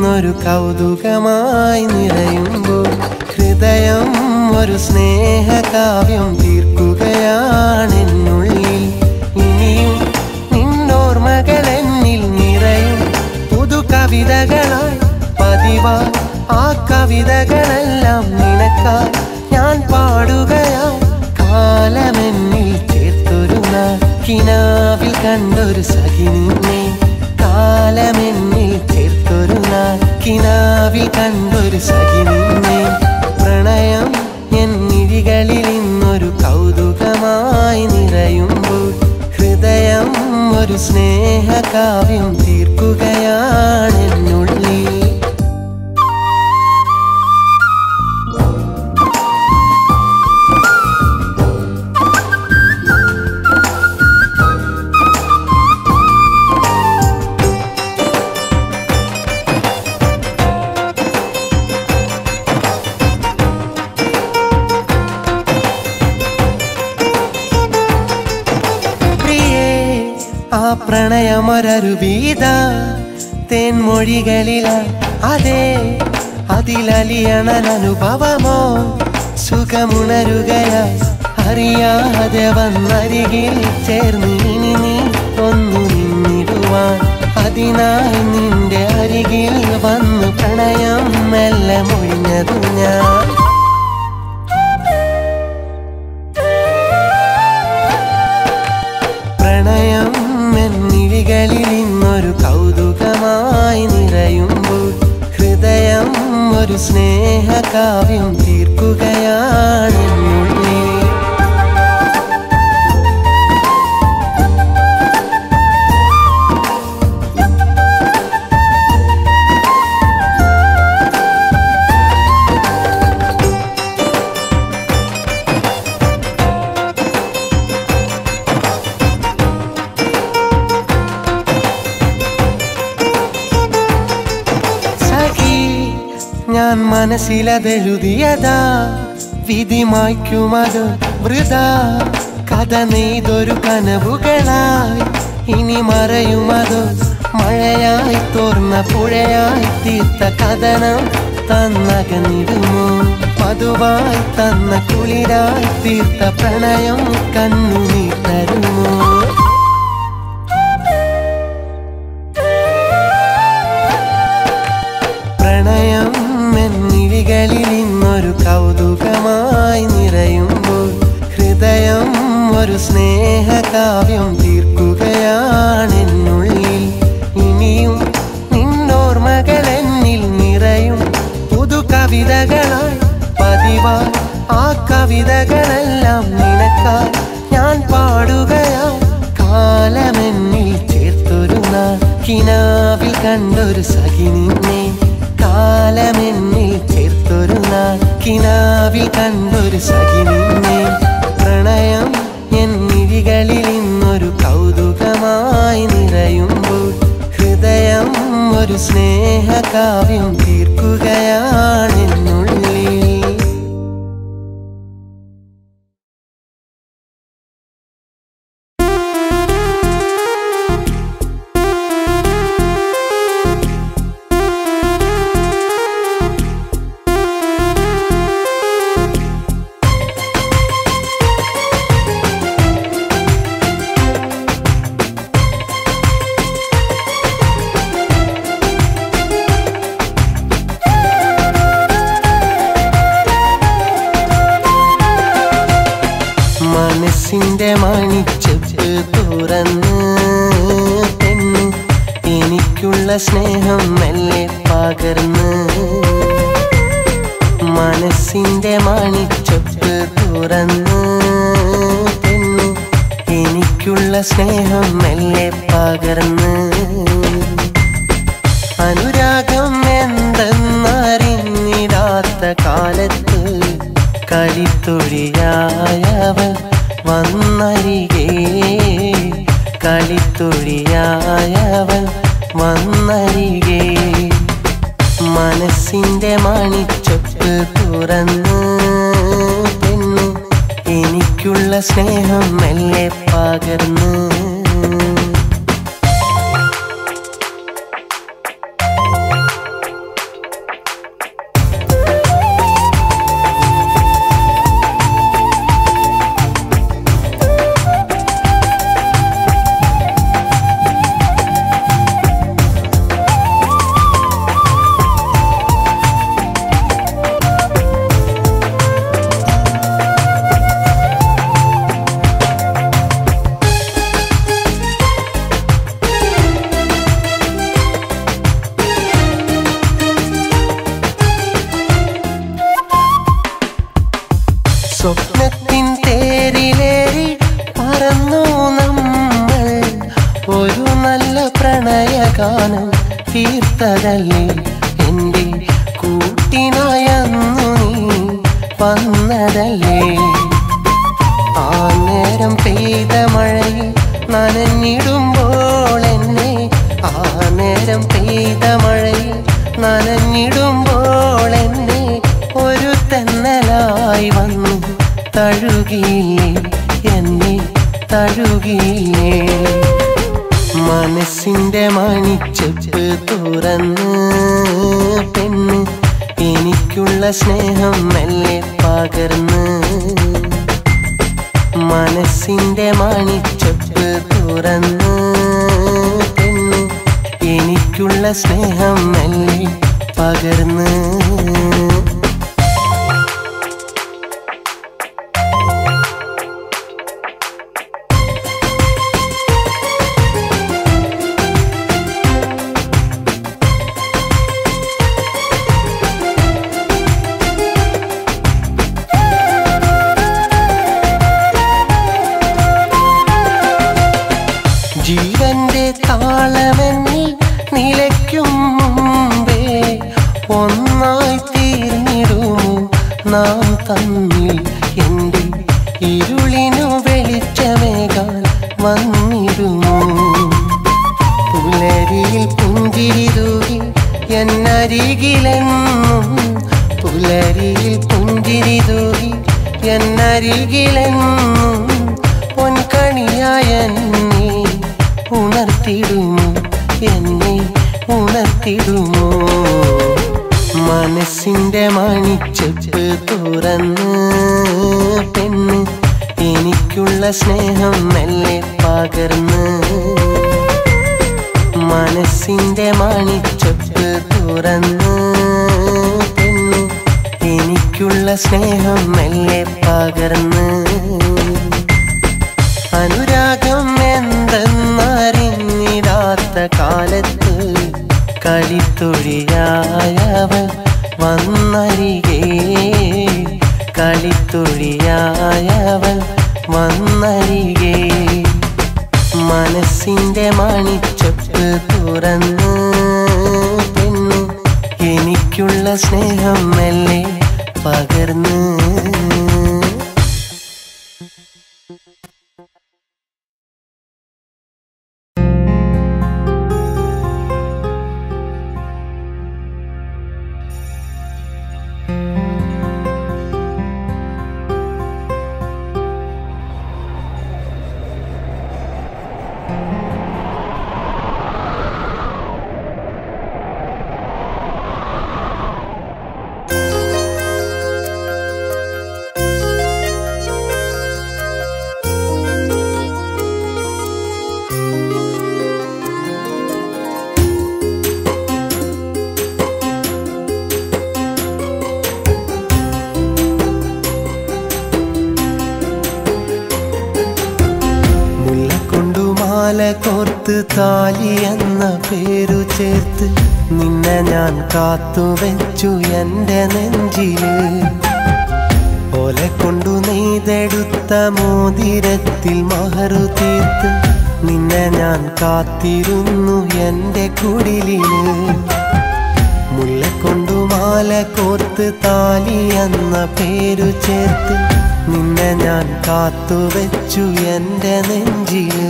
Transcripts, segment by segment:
ഇന്നൊരു കൗതുകമായി നിറയുമ്പോൾ ഹൃദയം ഒരു സ്നേഹകാവ്യം തീർക്കുകയാണെന്നുള്ളിൽ ഇനിയും നിന്നോർമകൾ എന്നിൽ നിറയും പുതു കവിതകളായി പതിവായി ആ കവിതകളെല്ലാം നിനക്കായി ഞാൻ പാടുകയായി കാലമെന്നിൽ ചേർത്തൊരു നാൾ കിനാവിൽ കണ്ടൊരു സഖി നിന്നെ കാലമെന്നിൽ ചേർത്തൊരു നാൾ കിനാവിൽ കണ്ടൊരു സഖി നിന്നെ പ്രണയം എന്നിഴികളിൽ ഇന്നൊരു കൗതുകമായി നിറയുമ്പോൾ ഹൃദയം ഒരു സ്നേഹകാവ്യം തീർക്കുകയാണെന്നുള്ളിൽ പ്രിയേ ആ പ്രണയമൊരരുവീത തേൻമൊഴികളില അതെ അതിലലിയണൻ അനുഭവമോ സുഖമുണരുകയ അറിയാതെ വന്നരികിൽ ചേർന്ന് ഇനി നീ ഒന്നു നിന്നിടുവാൻ അതിനായി നിന്റെ അരികിൽ വന്നു പ്രണയം മെല്ലെ മൊഴിഞ്ഞതു ഞാൻ പ്രണയം എന്നിഴികളിൽ ഇന്നൊരു കൗതുകമായി നിറയുമ്പോൾ ഹൃദയം ഒരു സ്നേഹകാവ്യം തീർക്കുകയാണെന്നുള്ളിൽ സഖി ഞാൻ മനസ്സിലതെഴുതിയതാ വിധി മായ്ക്കുമത് വൃത കഥ നെയ്തൊരു കനവുകളായി ഇനി മറയുമത് മഴയായി തോർന്ന പുഴയായി തീർത്ത കഥനം തന്നകന്നിടുമോ മധുവായി തന്ന കുളിരായി തീർത്ത പ്രണയം കണ്ണുനീർ തരുമോ പ്രണയം എന്നിഴികളിൽ ഇന്നൊരു കൗതുകമായി നിറയുമ്പോൾ ഹൃദയം ഒരു സ്നേഹകാവ്യം തീർക്കുകയാണെന്നുള്ളിൽ ഇനിയും നിന്നോർമകൾ എന്നിൽ നിറയും പുതു കവിതകളായി പതിവായി ആ കവിതകളെല്ലാം നിനക്കായി ഞാൻ പാടുകയായി കാലമെന്നിൽ ചേർത്തൊരു നാൾ കിനാവിൽ കണ്ടൊരു സഖി നിന്നെ കാലമെന്നിൽ ചേർത്തൊരു നാൾ കിനാവിൽ കണ്ടൊരു സഖി നിന്നെ പ്രണയം എന്നിഴികളിൽ ഇന്നൊരു കൗതുകമായി നിറയുമ്പോൾ ഹൃദയം ഒരു സ്നേഹകാവ്യം തീർക്കുകയാണെന്നുള്ളിൽ മനസ്സിന്റെ മണിച്ചെപ്പ് തുറന്ന് പെണ്ണ് എനിക്കുള്ള സ്നേഹം മെല്ലെ പകർന്ന് മനസ്സിന്റെ മണിച്ചെപ്പ് തുറന്ന് പെണ്ണ് എനിക്കുള്ള സ്നേഹം മെല്ലെ പകർന്ന് അനുരാഗം എന്തെന്നറിഞ്ഞിടാത്ത കാലത്ത് കളിത്തൊഴിയായവൾ വന്നരികെ കളിത്തൊഴിയായവൾ വന്നരികെ മനസ്സിന്റെ മണിച്ചൊപ്പ് തുറന്ന് പെണ്ണ് എനിക്കുള്ള സ്നേഹം മെല്ലെ പകർന്ന് വന്നതല്ലേ എൻ്റെ കൂട്ടിനായന്നു നീ വന്നതല്ലേ ആ നേരം പെയ്ത മഴയിൽ നനഞ്ഞിടുമ്പോൾ എന്നെ ആ നേരം പെയ്ത മഴയിൽ നനഞ്ഞിടുമ്പോൾ എന്നെ ഒരു തെന്നലായി വന്നു തഴുകിയില്ലേ എന്നെ തഴുകിയില്ലേ മനസ്സിന്റെ മണിച്ചെപ്പ് തുറന്ന് പെണ്ണ് എനിക്കുള്ള സ്നേഹം മെല്ലെ പകർന്ന് മനസ്സിന്റെ മണിച്ചെപ്പ് തുറന്ന് പെണ്ണ് എനിക്കുള്ള സ്നേഹം മെല്ലെ പകർന്ന് ജീവന്റെ താളമെന്നിൽ നിലയ്ക്കും മുമ്പേ ഒന്നായി തീർന്നിടുമോ നാം തമ്മിൽ എൻ്റെ ഇരുളിനു വെളിച്ചമേകാൻ വന്നിടുമോ പുലരിയിൽ പുഞ്ചിരി തൂകി എന്നരികിലെന്നും പുലരിയിൽ പുഞ്ചിരി തൂകി എന്നരികിലെന്നും പൊൻകണിയായ എന്നെ ഉണർത്തിടുമോ എന്നെ ഉണർത്തിടുമോ മനസ്സിന്റെ മണിച്ചെപ്പ് തുറന്ന് പെണ്ണ് എനിക്കുള്ള സ്നേഹം മെല്ലെ പകർന്ന് മനസ്സിന്റെ മണിച്ചെപ്പ് തുറന്ന് പെണ്ണ് എനിക്കുള്ള സ്നേഹം മെല്ലെ പകർന്ന് അനുരാഗം എന്തെന്നറിഞ്ഞിടാത്ത കാലത്ത് കളിത്തൊഴിയായവൾ വന്നരികെ കളിത്തൊഴിയായവൾ വന്നരികെ മനസ്സിന്റെ മണിച്ചെപ്പ് തുറന്ന് പെണ്ണ് എനിക്കുള്ള സ്നേഹം മെല്ലെ പകർന്ന് മുല്ലക്കൊണ്ടു മാല കോർത്ത് താലി എന്ന പേരു ചേർത്ത് നിന്നെ ഞാൻ കാത്തു വെച്ചു എൻ്റെ നെഞ്ചില് ഓല കൊണ്ടു നെയ്തെടുത്ത മോതിരത്തിൽ മഹറു തീർത്ത് നിന്നെ ഞാൻ കാത്തിരുന്നു എൻ്റെ കുടിലില് മുല്ലക്കൊണ്ടു മാല കോർത്ത് താലി എന്ന പേരു ചേർത്ത് നിന്നെ ഞാൻ കാത്തു വെച്ചു എൻ്റെ നെഞ്ചില്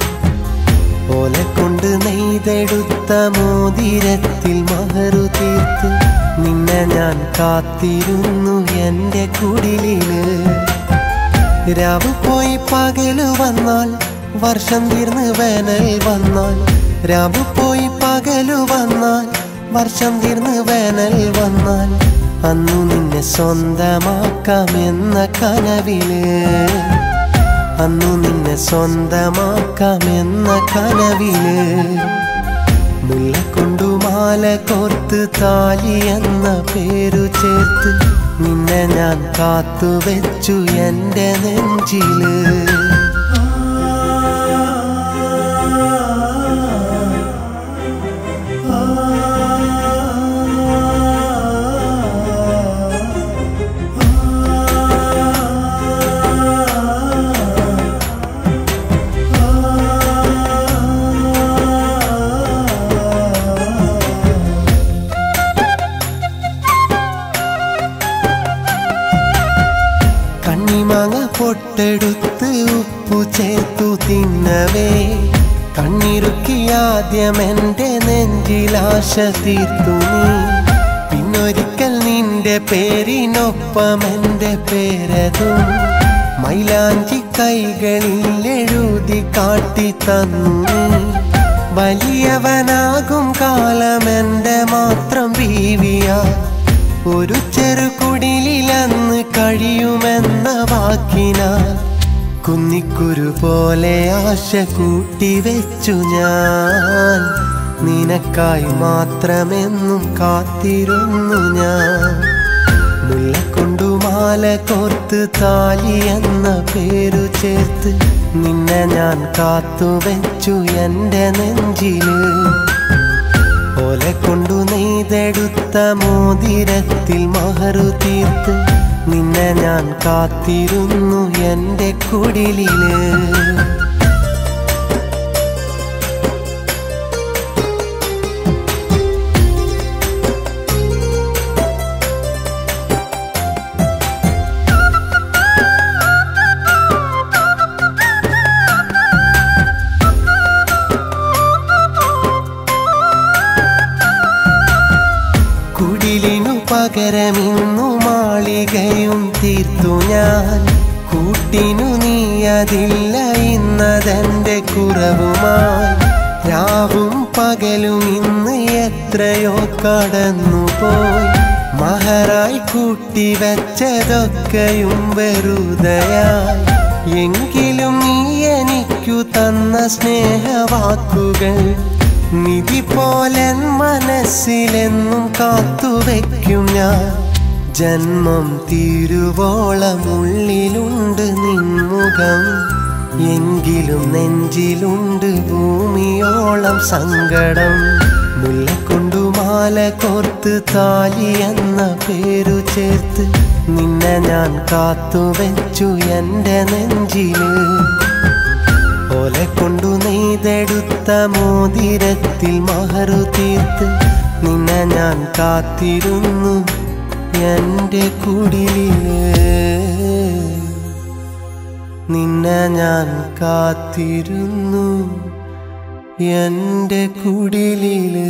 ഓല കൊണ്ട് നെയ്തെടുത്ത മോതിരത്തിൽ മഹറു തീർത്ത് നിന്നെ ഞാൻ കാത്തിരുന്നു എൻ്റെ കുടിലില് രാവ് പോയി പകല് വന്നാൽ വർഷം തീർന്ന് വേനൽ വന്നാൽ രാവ് പോയി പകല് വന്നാൽ വർഷം തീർന്ന് വേനൽ വന്നാൽ അന്നു നിന്നെ സ്വന്തമാക്കാമെന്ന കനവില് അന്നു നിന്നെ സ്വന്തമാക്കാമെന്ന കനവില് മുല്ലക്കൊണ്ടു മാല കോർത്ത് താലി എന്ന പേരു ചേർത്ത് നിന്നെ ഞാൻ കാത്തു വെച്ചു എൻ്റെ നെഞ്ചില് കണ്ണിമാങ്ങ പൊട്ടെടുത്ത് ഉപ്പു ചേർത്തു തിന്നവേ കണ്ണിറുക്കി ആദ്യം എൻ്റെ നെഞ്ചിലാശ തീർത്തു നീ പിന്നൊരിക്കൽ നിന്റെ പേരിനൊപ്പം എൻ്റെ പേരതും മൈലാഞ്ചി കൈകളിൽ എഴുതി കാട്ടി തന്നു നീ വലിയവനാകും കാലം എൻ്റെ മാത്രം ബീവിയാ ഒരു ചെറുകുടിലന്ന് കഴിയുമെന്ന വാക്കിനാൽ കുന്നിക്കുരു പോലെ ആശ കൂട്ടി വെച്ചു ഞാൻ നിനക്കായി മാത്രമെന്നും കാത്തിരുന്നു ഞാൻ മുല്ലക്കൊണ്ടു മാല കോർത്ത് താലി എന്ന പേരു ചേർത്ത് നിന്നെ ഞാൻ കാത്തു വെച്ചു എൻ്റെ നെഞ്ചില് ഓല കൊണ്ടു നെയ്തെടുത്ത മോതിരത്തിൽ മഹറു തീർത്ത് നിന്നെ ഞാൻ കാത്തിരുന്നു എൻ്റെ കുടിലില് കുടിലിനു പകരമിന്നു മാളികയും തീർത്തു ഞാൻ കൂട്ടിനു നീ അതില്ല ഇന്നതെന്റെ കുറവുമായി രാവും പകലും ഇന്ന് എത്രയോ കടന്നുപോയി മഹറായി കൂട്ടി വെച്ചതൊക്കെയും വെറുതയായി എങ്കിലും നീ എനിക്കു തന്ന സ്നേഹവാക്കുകൾ നിധി പോലെ മനസ്സിലെന്നും കാത്തുവെക്കും ഞാൻ ജന്മം തീരുവോളം ഉള്ളിലുണ്ട് നിൻമുഖം എങ്കിലും നെഞ്ചിലുണ്ട് ഭൂമിയോളം സങ്കടം മുല്ലക്കൊണ്ടു മാല കോർത്ത് താലി എന്ന പേരു ചേർത്ത് നിന്നെ ഞാൻ കാത്തുവെച്ചു എൻ്റെ നെഞ്ചില് ഓല കൊണ്ടു നെയ്തെടുത്ത മോതിരത്തിൽ മഹറു തീർത്ത് നിന്നെ ഞാൻ കാത്തിരുന്നു എൻ്റെ കുടിലില് നിന്നെ ഞാൻ കാത്തിരുന്നു എൻ്റെ കുടിലില്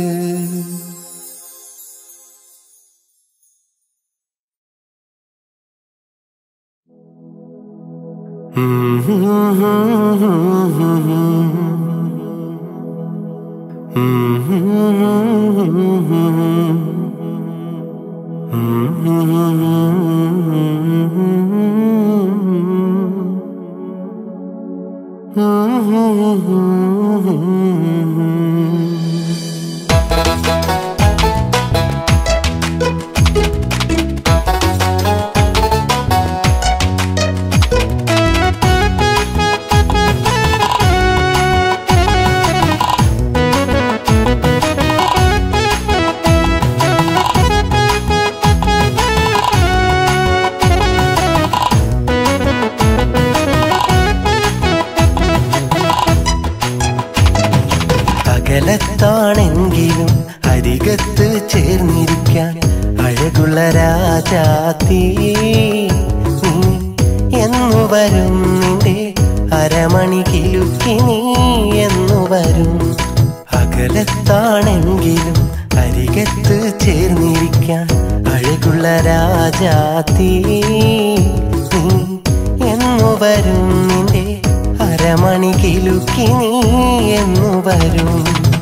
അകലത്താണെങ്കിലും അരികത്ത് ചേർന്നിരിക്കാൻ അഴകുള്ള രാജാത്തീ നീ എന്നു വരും നിന്റെ അരമണി കിലുക്കി നീ എന്നു വരും അകലത്താണെങ്കിലും അരികത്ത് ചേർന്നിരിക്കാൻ അഴകുള്ള രാജാത്തീ നീ എന്നു വരും നിന്റെ അരമണി കിലുക്കി നീ എന്നു വരും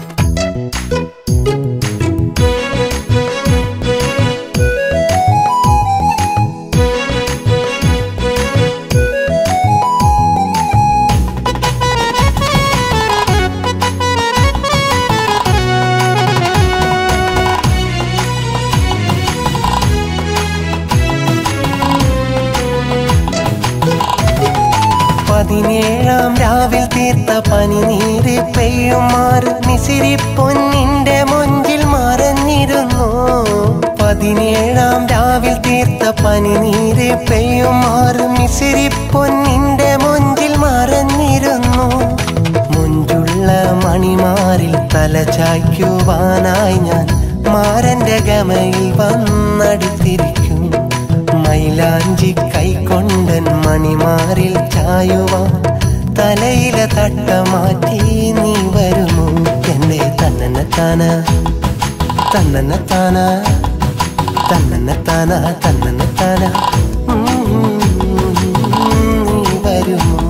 പതിനേഴാം രാവിൽ തീർത്ത പനിനീര് പെയ്യുമാറ് മിസിരി പൊന്നിന്റെ മൊഞ്ചിൽ മറഞ്ഞിരുന്നു പതിനേഴാം രാവിൽ തീർത്ത പനിനീര് പെയ്യുമാറ് മിസിരി പൊന്നിന്റെ മൊഞ്ചിൽ മറഞ്ഞിരുന്നു മുഞ്ചുള്ള മണിമാറിൽ തല ചായ്ക്കുവാനായി ഞാൻ മാരന്റെ ഗമയിൽ വന്നടുത്തിരിക്കും മൈലാഞ്ചി കൈ കൊണ്ടൻ മണിമാറിൽ ചായുവാൻ തലയിലെ തട്ട മാറ്റി നീ വരുമോ എന്റെ തന്നനത്താന തന്നനത്താന തന്നനത്താന തന്നനത്താന ഉം, നീ വരുമോ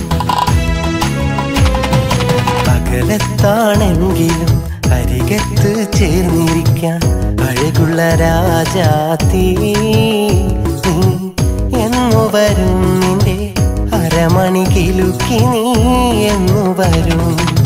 പകലത്താണെങ്കിലും അരികത്ത് ചേർന്നിരിക്കാൻ അഴകുള്ള രാജാത്തീ നീ എന്നു വരും നിന്റെ അരമണി കിലുക്കി നീ എന്നു വരും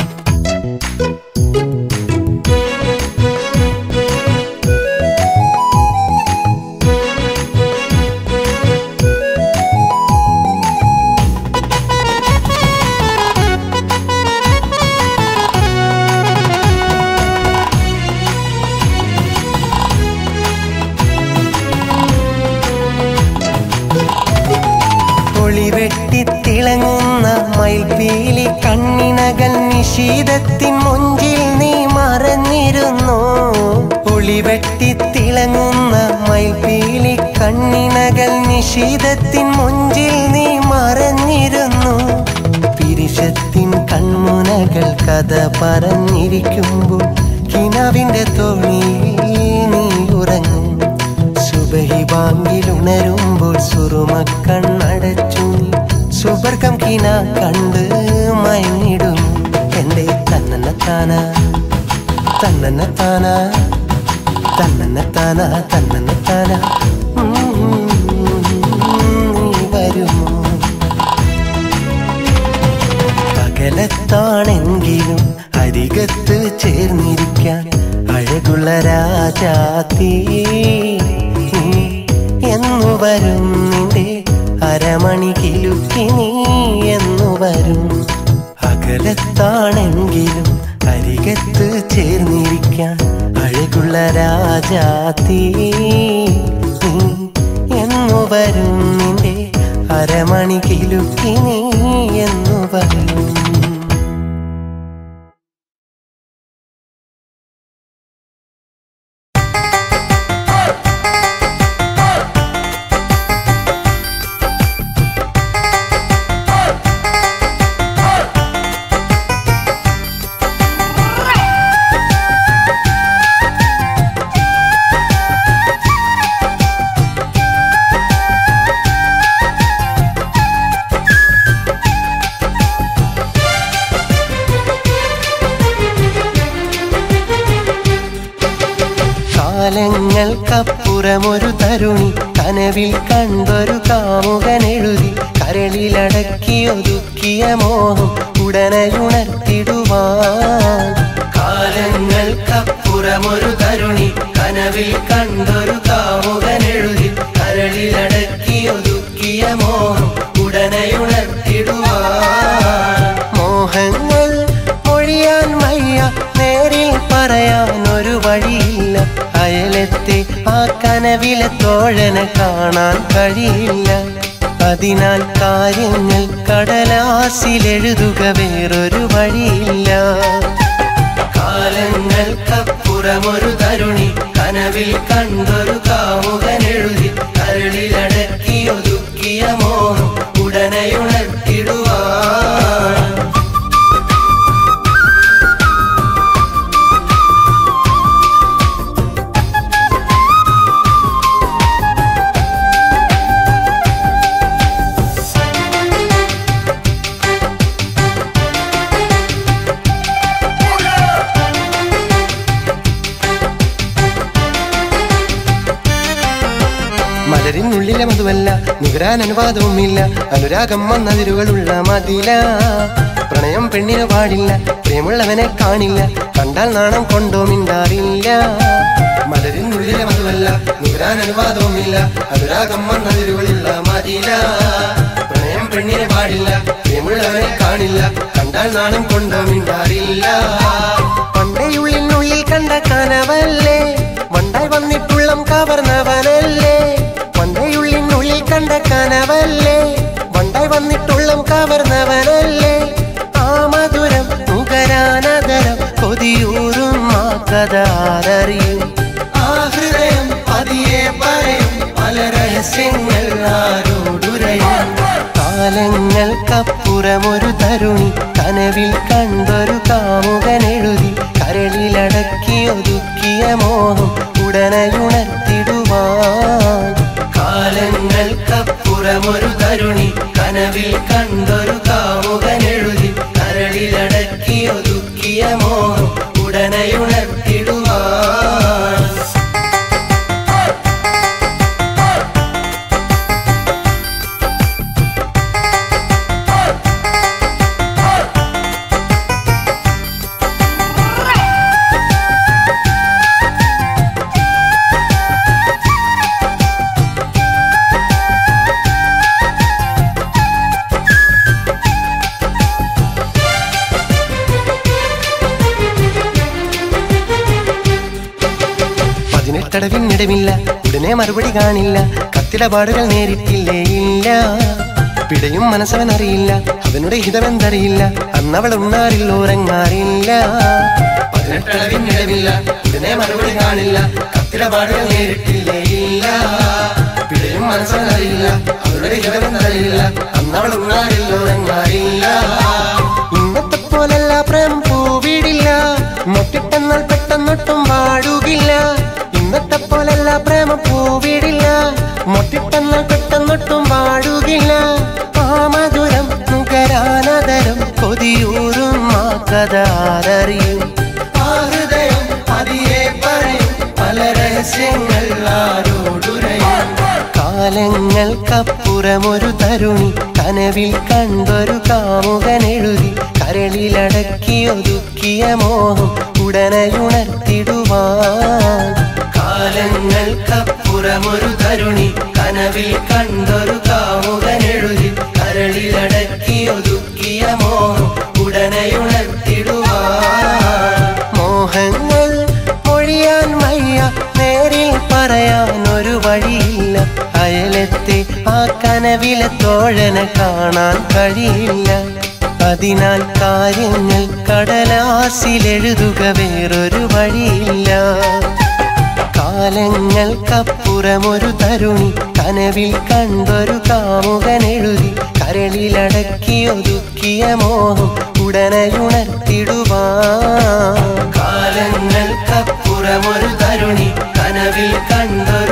ഒളിവെട്ടി തിളങ്ങുന്ന മയിൽപീലി കണ്ണിനകൽ നിഷീദത്തിൻ മുഞ്ചിൽ നീ മറഞ്ഞിരുന്നു ഒളിവെട്ടി തിളങ്ങുന്ന മയിൽപീലി കണ്ണിനകൽ നിഷീദത്തിൻ മുഞ്ചിൽ നീ മറഞ്ഞിരുന്നു പിരിശത്തിൻ കൺമുനകൾ കഥ പറഞ്ഞിരിക്കുമ്പോൾ കിനാവിന്റെ തോണിയിൽ നീ ഉറങ്ങും സുബഹി ബാങ്കിലുണരുമ്പോൾ സുറുമക്കണ്ണടച്ചു നീ സുബർഗം കിന കണ്ട് മയങ്ങിടും എന്റെ തന്നനത്താന തന്നനത്താന തന്നനത്താന തന്നനത്താന ഉം, നീ വരുമോ പകലത്താണെങ്കിലും അരികത്ത് ചേർന്നിരിക്കാൻ അഴകുള്ള രാജാത്തീ എന്നു വരും നിന്റെ അരമണി കിലുക്കി നീ എന്നു വരും അകലത്താണെങ്കിലും അരികത്ത് ചേർന്നിരിക്കാൻ അഴകുള്ള രാജാത്തീ എന്നു വരും നിന്റെ അരമണി കിലുക്കി നീ എന്നു വരും കാലങ്ങൾക്കപ്പുറമൊരു തരുണി കനവിൽ കണ്ടൊരു കാമുകൻ എഴുതി കരളിലടക്കി ഒതുക്കിയ മോഹം ഉടനെയുണർത്തിടുവാൻ കാലങ്ങൾക്കപ്പുറമൊരു തരുണി കനവിൽ കണ്ടൊരു കാമുകൻ എഴുതി കരളിലടക്കി ഒതുക്കിയ മോഹം ഉടനെയുണർത്തിടുവാൻ മോഹങ്ങൾ മൊഴിയാൻ വയ്യ നേരിൽ പറയാൻ ഒരു വഴിയില്ല അയലത്തെ ആ കനവിലെ തോഴനെ കാണാൻ കഴിയില്ല അതിനാൽ കാര്യങ്ങൾ കടലാസിലെഴുതുക വേറൊരു വഴിയില്ല കാലങ്ങൾക്കപ്പുറമൊരു തരുണി കനവിൽ കണ്ടൊരു കാമുകൻ എഴുതി കരളിലടക്കി ഒതുക്കിയ മോഹം ഉടനെയുണർത്തിടുവാൻ മലരിനുള്ളിലെ മധുവല്ല നികരാൻ അനുവാദവുമില്ല അനുരാഗം വന്നതിരുകളുള്ള മതില പ്രണയം പെണ്ണിന് പാടില്ല പ്രേമുള്ളവനെ കാണില്ല കണ്ടാൽ നാണം കൊണ്ടോ മിണ്ടാറില്ല മലരിനുള്ളിലെ മധുവല്ല നികരാൻ അനുവാദവുമില്ല അനുരാഗം വന്നതിരുകളുള്ള മതില പ്രണയം പെണ്ണിനെ പാടില്ല പ്രേമുള്ളവനെ കാണില്ല കണ്ടാൽ നാണം കൊണ്ടോ മിണ്ടാറില്ല പണ്ടയുള്ളിനുള്ളിൽ കണ്ട കനവല്ലേ വണ്ടായി വന്നിട്ടുള്ളം കവർന്നവനല്ലേ പണ്ടയുള്ളിനുള്ളിൽ കണ്ട കനവല്ലേ വണ്ടായി വന്നിട്ടുള്ളം കവർന്നവനല്ലേ ആ മധുരം നുകരാനതരം കൊതിയൂറും ആ കഥ ആരറിയും ആ ഹൃദയം പതിയെ പറയും പല രഹസ്യങ്ങൾ ആരോടുരയും കനവിൽ കണ്ടൊരു കാമുകൻ എഴുതി കരളിലടക്കി ഒതുക്കിയ മോഹം ഉടനെയുണർത്തിടുവാൻ കാലങ്ങൾക്കപ്പുറമൊരു തരുണി കനവിൽ കണ്ടൊരു കാമുകൻ എഴുതി കരളിലടക്കി ഒതുക്കിയ മോഹം ഉടനെയുണർത്തിടുവാൻ പതിനെട്ടടവിനിടമില്ല ഉടനെ മറുപടി കാണില്ല കത്തിടപാടുകൾ നേരിട്ടില്ലേ ഇല്ല പിടയും മനസ്സവൻ അറിയില്ല അവനുടെ ഹിതമെന്തറിയില്ല അന്നവൾ ഉണ്ണാറില്ല ഉറങ്ങാറില്ല പതിനെട്ടടവിനിടമില്ല ഉടനെ മറുപടി കാണില്ല കത്തിടപാടുകൾ നേരിട്ടില്ലേ ഇല്ല പിടയും മനസ്സവൻ അറിയില്ല അവരുടെ ഹിതമെന്തറിയില്ല അന്നവൾ ഉണ്ണാറില്ല ഉറങ്ങാറില്ല ഇന്നത്തെ പോലല്ല പ്രേമം പൂവിടില്ല മൊട്ടിട്ടെന്നാൽ പെട്ടെന്നൊട്ടും വാടുകില്ല ഇന്നത്തെ പോലല്ല പ്രേമം പൂവിടില്ല മൊട്ടിട്ടെന്നാൽ പെട്ടെന്നൊട്ടും വാടുകില്ല ആ മധുരം നുകരാനതരം കൊതിയൂറും ആ കഥ ആരറിയും ആ ഹൃദയം പതിയെ പറയും പല രഹസ്യങ്ങൾ ആരോടുരയും കാലങ്ങൾക്കപ്പുറമൊരു തരുണി കനവിൽ കണ്ടൊരു കാമുകൻ എഴുതി കരളിലടക്കി ഒതുക്കിയ മോഹം ഉടനെയുണർത്തിടുവാൻ കാലങ്ങൾക്കപ്പുറമൊരു തരുണി കനവിൽ കണ്ടൊരു കാമുകൻ എഴുതി കരളിലടക്കി ഒതുക്കിയ മോഹം ഉടനെയുണർത്തിടുവാൻ മോഹങ്ങൾ മൊഴിയാൻ വയ്യ നേരിൽ പറയാൻ ഒരു വഴിയില്ല അയലത്തെ ആ കനവിലെ തോഴനെ കാണാൻ കഴിയില്ല അതിനാൽ കാര്യങ്ങൾ കടലാസിലെഴുതുക വേറൊരു വഴിയില്ല കാലങ്ങൾക്കപ്പുറമൊരു തരുണി കനവിൽ കണ്ടൊരു കാമുകൻ എഴുതി കരളിലടക്കി ഒതുക്കിയ മോഹം ഉടനെയുണർത്തിടുവാൻ കാലങ്ങൾക്കപ്പുറമൊരു തരുണി കനവിൽ കണ്ടൊരു